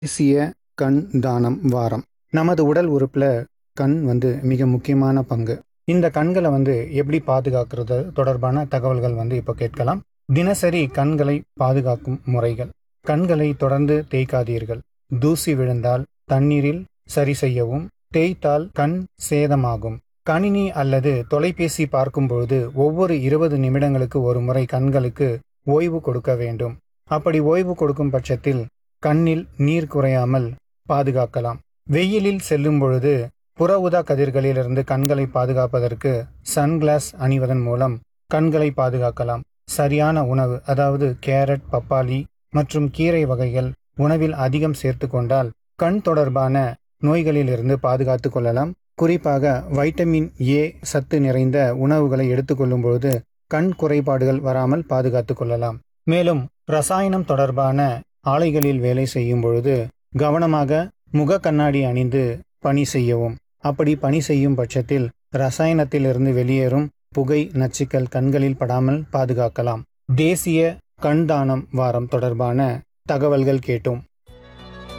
தேசிய கண் தானம் வாரம் நமது உடல் உறுப்பில் கண் வந்து மிக முக்கியமான பங்கு இந்த கண்களை வந்து எப்படி பாதுகாக்கிறது தொடர்பான தகவல்கள் வந்து இப்போ கேட்கலாம் தினசரி கண்களை பாதுகாக்கும் முறைகள் கண்களை தொடர்ந்து தேய்க்காதீர்கள் தூசி விழுந்தால் தண்ணீரில் சரி செய்யவும் தேய்த்தால் கண் சேதமாகும் கணினி அல்லது தொலைபேசி பார்க்கும்பொழுது ஒவ்வொரு இருபது நிமிடங்களுக்கு ஒரு முறை கண்களுக்கு ஓய்வு கொடுக்க வேண்டும் அப்படி ஓய்வு கொடுக்கும் பட்சத்தில் கண்ணில் நீர் குறையாமல் பாதுகாக்கலாம் வெயிலில் செல்லும் பொழுது புற ஊதா கதிர்களிலிருந்து கண்களை பாதுகாப்பதற்கு சன்கிளாஸ் அணிவதன் மூலம் கண்களை பாதுகாக்கலாம் சரியான உணவு அதாவது கேரட் பப்பாளி மற்றும் கீரை வகைகள் உணவில் அதிகம் சேர்த்து கொண்டால் கண் தொடர்பான நோய்களிலிருந்து பாதுகாத்து கொள்ளலாம் குறிப்பாக வைட்டமின் ஏ சத்து நிறைந்த உணவுகளை எடுத்துக்கொள்ளும் பொழுது கண் குறைபாடுகள் வராமல் பாதுகாத்து கொள்ளலாம் மேலும் ரசாயனம் தொடர்பான ஆலைகளில் வேலை செய்யும் பொழுது கவனமாக முக கண்ணாடி அணிந்து பணி செய்யவும் அப்படி பணி செய்யும் பட்சத்தில் ரசாயனத்திலிருந்து வெளியேறும் புகை நச்சுக்கள் கண்களில் படாமல் பாதுகாக்கலாம் தேசிய கண் தானம் வாரம் தொடர்பான தகவல்கள் கேட்டோம்